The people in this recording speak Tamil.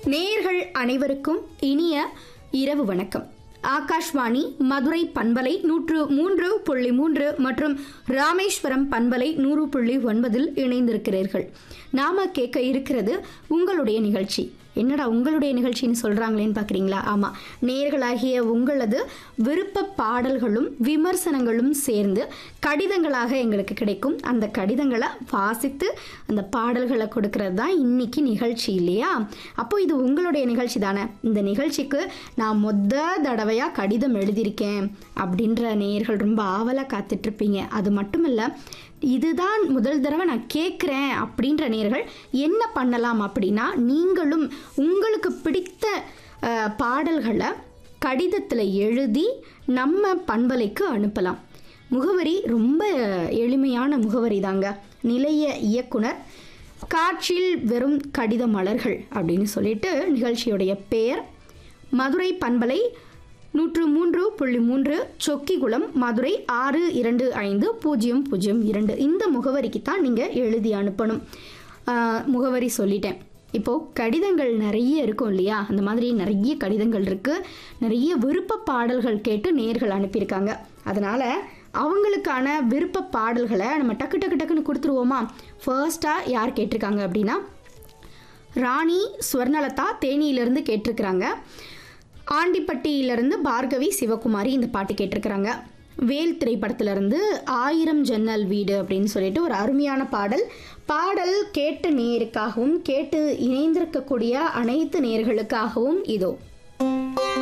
நேயர்கள் அனைவருக்கும் இனிய இரவு வணக்கம் ஆகாஷ்வாணி மதுரை பண்பலை நூற்று மூன்று புள்ளி மூன்று மற்றும் ராமேஸ்வரம் பண்பலை நூறு புள்ளி ஒன்பதில் இணைந்திருக்கிறீர்கள் நாம கேட்க இருக்கிறது உங்களுடைய நிகழ்ச்சி என்னடா உங்களுடைய நிகழ்ச்சின்னு சொல்றாங்களேன்னு பார்க்குறீங்களா ஆமாம் நேர்களாகிய உங்களது விருப்ப பாடல்களும் விமர்சனங்களும் சேர்ந்து கடிதங்களாக எங்களுக்கு கிடைக்கும் அந்த கடிதங்களை வாசித்து அந்த பாடல்களை கொடுக்கறது தான் இன்னைக்கு நிகழ்ச்சி இல்லையா அப்போ இது உங்களுடைய நிகழ்ச்சி தானே இந்த நிகழ்ச்சிக்கு நான் மொத தடவையாக கடிதம் எழுதியிருக்கேன் அப்படின்ற நேயர்கள் ரொம்ப ஆவலாக காத்துட்ருப்பீங்க அது மட்டும் இல்லை இதுதான் முதல் தடவை நான் கேட்குறேன் அப்படின்ற நேர்கள் என்ன பண்ணலாம் அப்படின்னா நீங்களும் உங்களுக்கு பிடித்த அஹ், பாடல்களை கடிதத்தில் எழுதி நம்ம பண்பலைக்கு அனுப்பலாம் முகவரி ரொம்ப எளிமையான முகவரி தாங்க நிலைய இயக்குனர் காற்றில் வெறும் கடித மலர்கள் அப்படின்னு சொல்லிட்டு நிகழ்ச்சியுடைய பெயர் மதுரை பண்பலை நூற்று மூன்று புள்ளி மூன்று சொக்கிகுளம் மதுரை ஆறு இரண்டு ஐந்து பூஜ்ஜியம் பூஜ்ஜியம் இரண்டு இந்த முகவரிக்கு தான் நீங்கள் எழுதி அனுப்பணும் ஆஹ், முகவரி சொல்லிட்டேன் இப்போது கடிதங்கள் நிறைய இருக்கும் இல்லையா அந்த மாதிரி நிறைய கடிதங்கள் இருக்குது நிறைய விருப்ப பாடல்கள் கேட்டு நேர்கள் அனுப்பியிருக்காங்க அதனால் அவங்களுக்கான விருப்ப பாடல்களை நம்ம டக்கு டக்கு டக்குன்னு கொடுத்துருவோமா ஃபர்ஸ்ட்டாக யார் கேட்டிருக்காங்க அப்படின்னா ராணி ஸ்வர்ணலதா தேனியிலிருந்து கேட்டிருக்கிறாங்க ஆண்டிப்பட்டியிலிருந்து பார்கவி சிவகுமாரி இந்த பாட்டு கேட்டிருக்கிறாங்க வேல் திரைப்படத்திலிருந்து ஆயிரம் ஜன்னல் வீடு அப்படின்னு சொல்லிட்டு ஒரு அருமையான பாடல் பாடல் கேட்ட நேருக்காகவும் கேட்டு இணைந்திருக்கக்கூடிய அனைத்து நேர்களுக்காகவும் இதோ